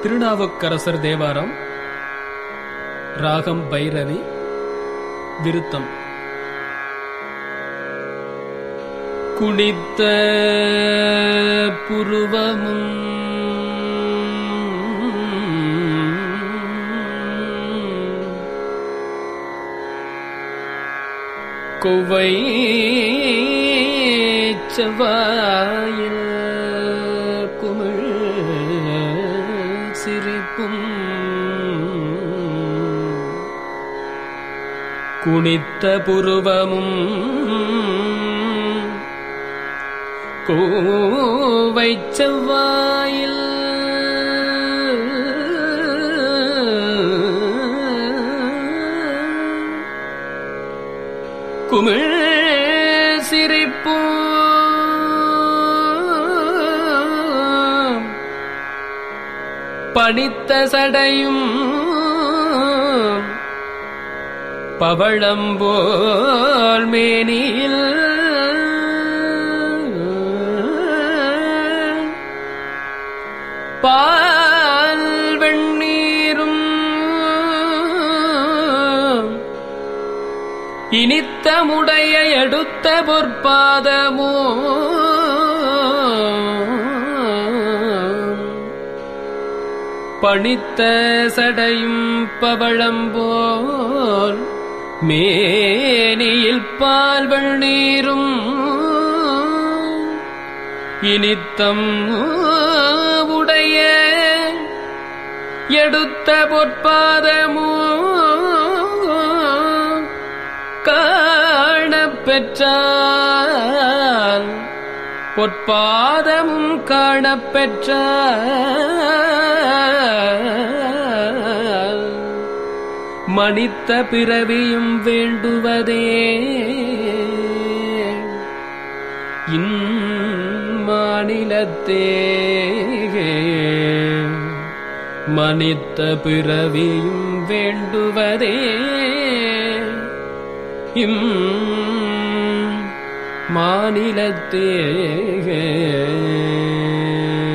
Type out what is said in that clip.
திருநாவுக்கரசர் தேவாரம் ராகம் பைரவி விருத்தம் குடித்த புருவமும் கொவை செவ்வாயில் குமிழ் சிரிப்பும் குனித்த புருவமும் கோவை செவ்வாயில் குமிழ் சிரிப்பும் பணித்த சடையும் பவழம்போல் மேனியில் பால் வெண்ணீரும் இனித்தமுடைய எடுத்த பொற்பாதமோ பணித்த சடையும் பவழம்போல் மேனியில் பால் வெண்ணீரும் இனித்தம் உடைய எடுத்த பொற்பாதமோ காணப்பெற்றால் பொற்பாதமும் காணப்பெற்ற மணித்த பிறவியும் வேண்டுவதே இம்மாநிலத்தே மனித்த பிறவியும் வேண்டுவதே இம் மாநிலத்தே